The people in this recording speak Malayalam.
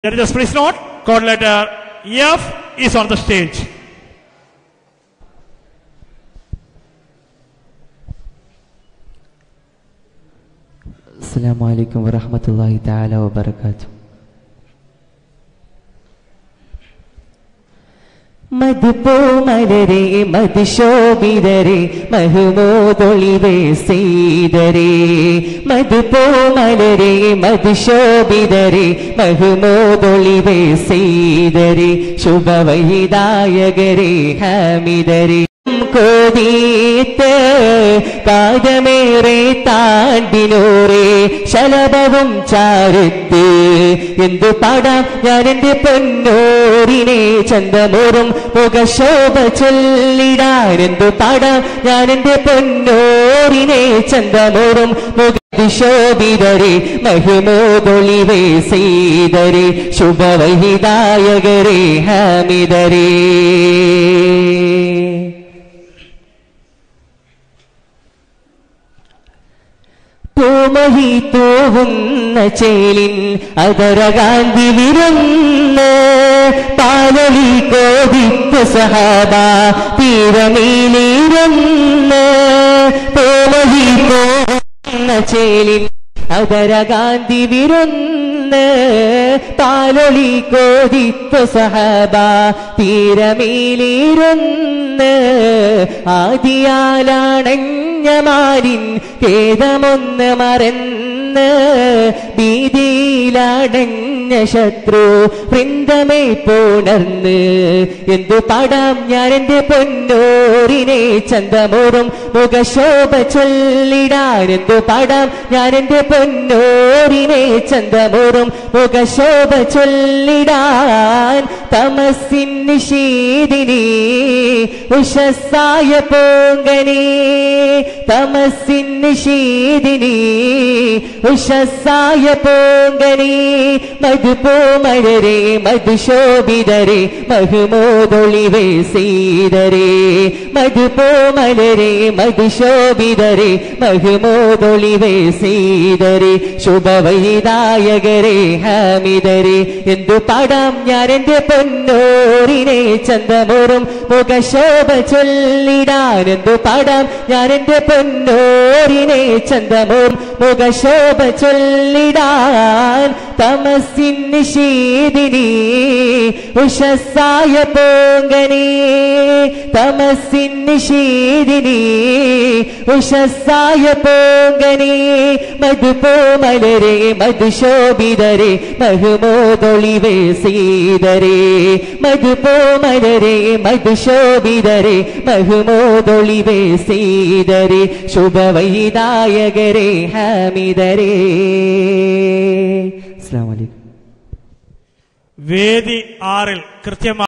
Judges, please note, code letter F is on the stage. السلام عليكم ورحمة الله تعالى وبركاته മധുപൂമലരെ മധുശോഭിതരെ മഹുമോതൊളിവേ സെയ്തരെ മധുപൂമലരെ മധുശോഭിതരെ മഹുമോതൊളിവേ സെയ്തരെ ശുഭവൈദായകരെ ഹാമിതരെ കോതീത്ത് കാതമേറെ താണ്ടിനോറെ ശലഭവും ചാരുത്ത് എന്തു പാടാം ഞാൻ എന്റെ പൊന്നോരിനെ ചന്തമോറും മുഖശോഭ ചൊല്ലിടാൻ എന്തു പാടാം ഞാൻ എന്റെ പൊന്നോരിനെ ചന്തമോറും മുഖശോഭിതരെ മഹിമോതൊളിവേ സെയ്തരെ ശുഭവഹിതായകരെ ഹാമിതരേ പൂമഹി തൂവുന്ന ചേലിൻ അതരകാന്തി വിരുന്ന് പാലളി കോപിത്ത സഹാബ തീരമീലിരുന്ന് പൂമഹി തൂവുന്ന ചേലിൻ അതരകാന്തി വിരുന്ന് പാലൊളി കോതിത്ത സഹബ തീരമേലിരുന്ന് ആദിയാലാണഞ്ഞമാരിൻ ഖേദമൊന്ന് മറന്ന് ഭീതിയിലടഞ്ഞ ശത്രു വൃന്ദമേ പുണർന്ന് എന്തു പാടാം ഞാൻ എന്റെ പൊന്നോരിനെ ചന്തമോറും മുഖശോഭ ചൊല്ലിടാൻ എന്തു പാടാം ഞാൻ എന്റെ പൊന്നോരിനെ ചന്തമോറും മുഖശോഭ ചൊല്ലിടാൻ തമസിൻ നിഷീദിനി ഉഷസ്സായ പൂങ്കനി തമസിൻ നിഷീദിനി ഉഷസ്സായ പൂങ്കനി മധുപൂമരരെ മധുശോഭിതരെ മഹുമോതൊളിവേ സീതരെ മധുപൂമലരെ മധുശോഭിതരെ മഹുമോതൊളിവേ സീതരെ ശുഭവൈദായകരെ ഹാമിതരെ എന്തു പാടാം ഞാൻ എന്റെ പൊന്നോരിനെ ചന്തമോറും മുഖശോഭ ചൊല്ലിടാൻ എന്തു പാടാം ഞാൻ എന്റെ പൊന്നോരിനെ ചന്തമോറും മുഖശോഭ ചൊല്ലിടാൻ തമസിൻ നിഷീദിനി ഉഷസ്സായ പൂങ്കനി തമസിൻ നിഷീദിനി ഉഷസ്സായ പൂങ്കനി മധുപൂമലരെ മധുശോഭിതരെ മഹുമോതൊളിവേ സീതരെ മധുപൂമലരെ മധുശോഭിതരെ മഹുമോതൊളിവേ സീതരെ ശുഭവൈദായകരെ ഹാമിതരെ അസ്സാം വലൈക്കും വേദി ആറിൽ കൃത്യമായി